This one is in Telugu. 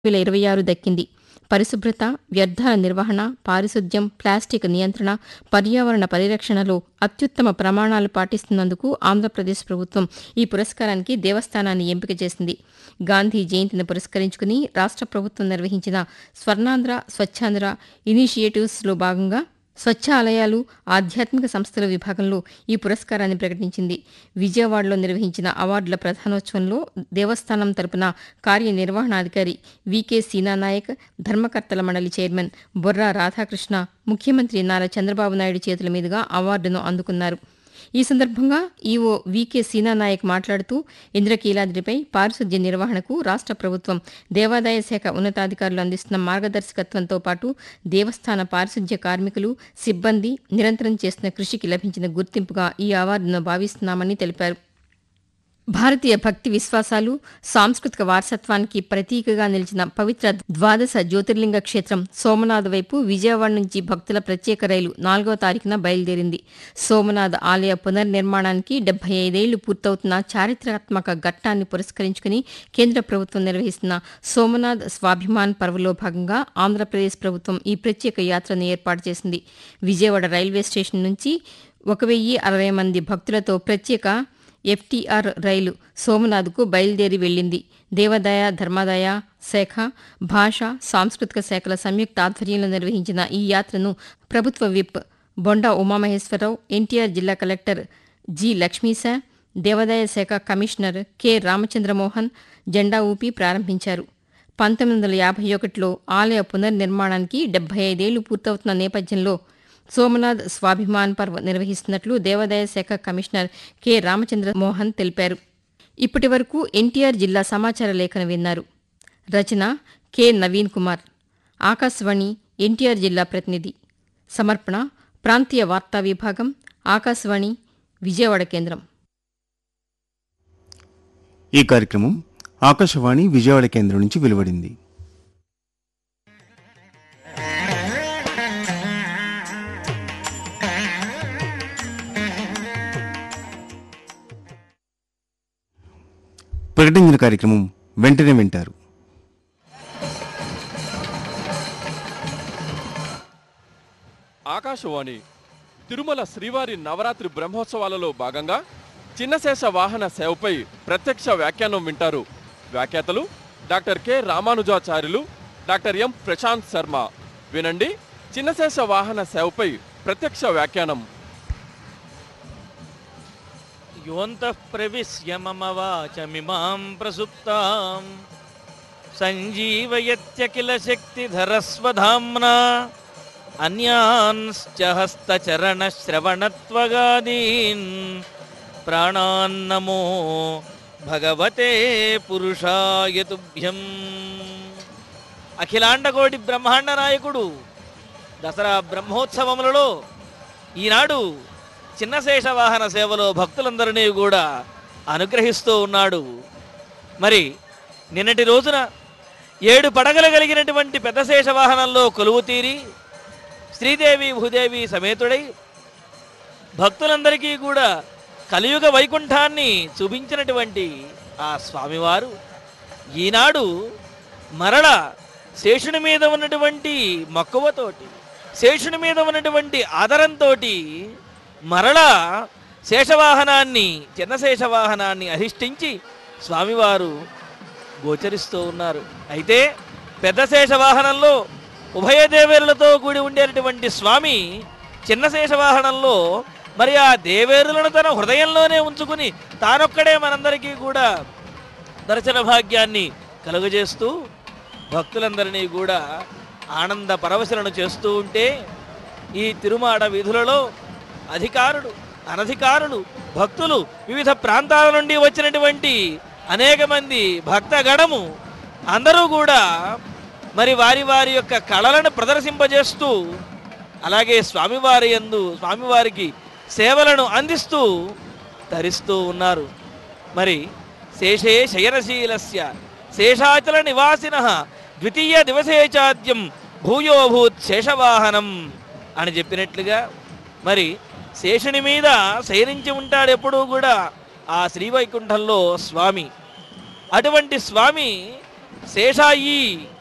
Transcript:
వేల ఇరవై ఆరు దక్కింది పరిశుభ్రత వ్యర్థాల నిర్వహణ పారిశుద్ధ్యం ప్లాస్టిక్ నియంత్రణ పర్యావరణ పరిరక్షణలో అత్యుత్తమ ప్రమాణాలు పాటిస్తున్నందుకు ఆంధ్రప్రదేశ్ ప్రభుత్వం ఈ పురస్కారానికి దేవస్థానాన్ని ఎంపిక చేసింది గాంధీ జయంతిని పురస్కరించుకుని రాష్ట్ర ప్రభుత్వం నిర్వహించిన స్వర్ణాంధ్ర స్వచ్ఛాంధ్ర ఇనిషియేటివ్స్లో భాగంగా స్వచ్ఛ ఆలయాలు ఆధ్యాత్మిక సంస్థల విభాగంలో ఈ పురస్కారాన్ని ప్రకటించింది విజయవాడలో నిర్వహించిన అవార్డుల ప్రధానోత్సవంలో దేవస్థానం తరపున కార్యనిర్వహణాధికారి వికే సీనానాయక్ ధర్మకర్తల మండలి చైర్మన్ బొర్రా రాధాకృష్ణ ముఖ్యమంత్రి నారా చంద్రబాబు నాయుడు చేతుల మీదుగా అవార్డును అందుకున్నారు ఈ సందర్భంగా ఈవో వికే సీనానాయక్ మాట్లాడుతూ ఇంద్రకీలాద్రిపై పారిశుద్ధ్య నిర్వహణకు రాష్ట్ర ప్రభుత్వం దేవాదాయ శాఖ ఉన్నతాధికారులు అందిస్తున్న మార్గదర్శకత్వంతో పాటు దేవస్థాన పారిశుద్ధ్య కార్మికులు సిబ్బంది నిరంతరం చేస్తున్న కృషికి లభించిన గుర్తింపుగా ఈ అవార్డును భావిస్తున్నామని తెలిపారు భారతీయ భక్తి విశ్వాసాలు సాంస్కృతిక వారసత్వానికి ప్రతీకగా నిలిచిన పవిత్ర ద్వాదశ జ్యోతిర్లింగ క్షేత్రం సోమనాథ్ వైపు విజయవాడ నుంచి భక్తుల ప్రత్యేక రైలు నాలుగవ తారీఖున బయలుదేరింది సోమనాథ్ ఆలయ పునర్నిర్మాణానికి డెబ్బై ఐదేళ్లు పూర్తవుతున్న చారిత్రాత్మక ఘట్టాన్ని పురస్కరించుకుని కేంద్ర ప్రభుత్వం నిర్వహిస్తున్న సోమనాథ్ స్వాభిమాన్ పర్వలో భాగంగా ఆంధ్రప్రదేశ్ ప్రభుత్వం ఈ ప్రత్యేక యాత్రను ఏర్పాటు చేసింది విజయవాడ రైల్వే స్టేషన్ నుంచి ఒక వెయ్యి అరవై మంది భక్తులతో ప్రత్యేక ఎఫ్టీఆర్ రైలు సోమనాథ్కు బయలుదేరి వెళ్లింది దేవాదాయ ధర్మాదాయ శాఖ భాష సాంస్కృతిక శాఖల సంయుక్త ఆధ్వర్యంలో నిర్వహించిన ఈ యాత్రను ప్రభుత్వ విప్ బొండా ఉమామహేశ్వరరావు ఎన్టీఆర్ జిల్లా కలెక్టర్ జి లక్ష్మీశా దేవాదాయ శాఖ కమిషనర్ కె రామచంద్రమోహన్ జెండా ఊపి ప్రారంభించారు పంతొమ్మిది వందల యాభై ఒకటిలో ఆలయ పునర్నిర్మాణానికి డెబ్బై ఐదేళ్లు పూర్తవుతున్న నేపథ్యంలో సోమనాథ్ స్వాభిమాన్ పర్వ్ నిర్వహిస్తున్నట్లు దేవాదాయ శాఖ కమిషనర్ కె రామచంద్ర మోహన్ తెలిపారు ఇప్పటి వరకు ఎన్టీఆర్ జిల్లా సమాచార లేఖను విన్నారు రచన కె నవీన్ కుమార్ ఆకాశవాణి ఎన్టీఆర్ జిల్లా ప్రతినిధి సమర్పణ ప్రాంతీయ వార్తా విభాగం ఆకాశవాణి విజయవాడ కేంద్రం ఈ కార్యక్రమం ఆకాశవాణి విజయవాడ కేంద్రం నుంచి వెలువడింది ప్రకటించిన కార్యక్రమం వెంటనే వింటారు ఆకాశవాణి తిరుమల శ్రీవారి నవరాత్రి బ్రహ్మోత్సవాలలో భాగంగా చిన్నశేష వాహన సేవపై ప్రత్యక్ష వ్యాఖ్యానం వింటారు వ్యాఖ్యాతలు doctor K Ramanujacharyulu doctor M Prashanth Sharma వినండి చిన్నశేష వాహన సేవపై ప్రత్యక్ష వ్యాఖ్యానం योऽन्तः प्रविश्य मम वाचमिमां प्रसुप्ताम् सञ्जीवयत्य किल शक्तिधरस्वधाम्ना अन्यांश्च हस्तचरणश्रवणत्वगादीन् प्राणान्नमो భగవతే పురుషాయ తుభ్యం అఖిలాండకోటి బ్రహ్మాండ నాయకుడు దసరా బ్రహ్మోత్సవములలో ఈనాడు చిన్నశేష వాహన సేవలో భక్తులందరినీ కూడా అనుగ్రహిస్తూ ఉన్నాడు మరి నిన్నటి రోజున ఏడు పడగలు కలిగినటువంటి పెద్ద శేష వాహనంలో కొలువు తీరి శ్రీదేవి భూదేవి సమేతుడై భక్తులందరికీ కూడా కలియుగ వైకుంఠాన్ని చూపించినటువంటి ఆ స్వామివారు ఈనాడు మరల శేషుని మీద ఉన్నటువంటి మక్కువతోటి శేషుని మీద ఉన్నటువంటి ఆదరంతోటి మరలా శేషవాహనాన్ని చిన్న శేషవాహనాన్ని అధిష్ఠించి స్వామివారు గోచరిస్తూ ఉన్నారు అయితే పెద్ద శేషవాహనంలో ఉభయ దేవేరులతో కూడి ఉండేటటువంటి స్వామి చిన్న శేషవాహనంలో మరి ఆ దేవేరులను తన హృదయంలోనే ఉంచుకుని తానొక్కడే మనందరికీ కూడా దర్శన భాగ్యాన్ని కలుగజేస్తూ భక్తులందరినీ కూడా ఆనంద పరవశలను చేస్తూ ఉంటే ఈ తిరుమాడ వీధులలో అధికారులు అనధికారులు భక్తులు వివిధ ప్రాంతాల నుండి వచ్చినటువంటి అనేక మంది భక్తగణము అందరూ కూడా మరి వారి వారి యొక్క కళలను ప్రదర్శింపజేస్తూ అలాగే స్వామివారి యందు స్వామివారికి సేవలను అందిస్తూ ధరిస్తూ ఉన్నారు మరి శేషే శయనశీలస్య శేషాచల నివాసిన ద్వితీయ దివసేచాద్యం భూయోభూత్ శేషవాహనం అని చెప్పినట్లుగా మరి శేషుని మీద శయనించి ఉంటాడు ఎప్పుడూ కూడా ఆ శ్రీవైకుంఠంలో స్వామి అటువంటి స్వామి శేషాయి